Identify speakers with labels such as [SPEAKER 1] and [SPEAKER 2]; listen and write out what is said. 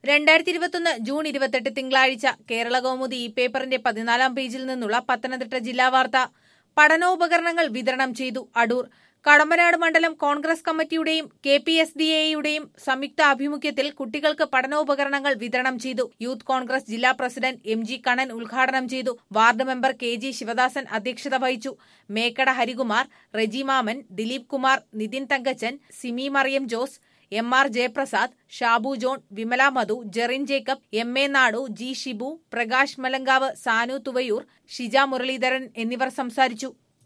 [SPEAKER 1] രണ്ടായിരത്തി ഇരുപത്തൊന്ന് ജൂൺ ഇരുപത്തെട്ട് തിങ്കളാഴ്ച കേരള കൗമുദി ഈ പേപ്പറിന്റെ പതിനാലാം പേജിൽ നിന്നുള്ള പത്തനംതിട്ട ജില്ലാ വാർത്ത പഠനോപകരണങ്ങൾ വിതരണം ചെയ്തു അടൂർ കടമ്പനാട് മണ്ഡലം കോൺഗ്രസ് കമ്മിറ്റിയുടെയും കെ പി എസ് ഡി എയുടെയും സംയുക്ത ആഭിമുഖ്യത്തിൽ കുട്ടികൾക്ക് പഠനോപകരണങ്ങൾ വിതരണം ചെയ്തു യൂത്ത് കോൺഗ്രസ് ജില്ലാ പ്രസിഡന്റ് എം ജി കണ്ണൻ ഉദ്ഘാടനം ചെയ്തു ward member K G Sivadasan അധ്യക്ഷത വഹിച്ചു Mekkada Harikumar Reji Mammen Dileep Kumar Nithin Thankachan Simi Mariam Jose M R Jayaprasad Shabu John Vimala Madhu Jerin Jacob M A നാടു ജി ഷിബു പ്രകാശ് മലങ്കാവ് സാനു തുവയൂർ ഷിജ മുരളീധരൻ എന്നിവർ സംസാരിച്ചു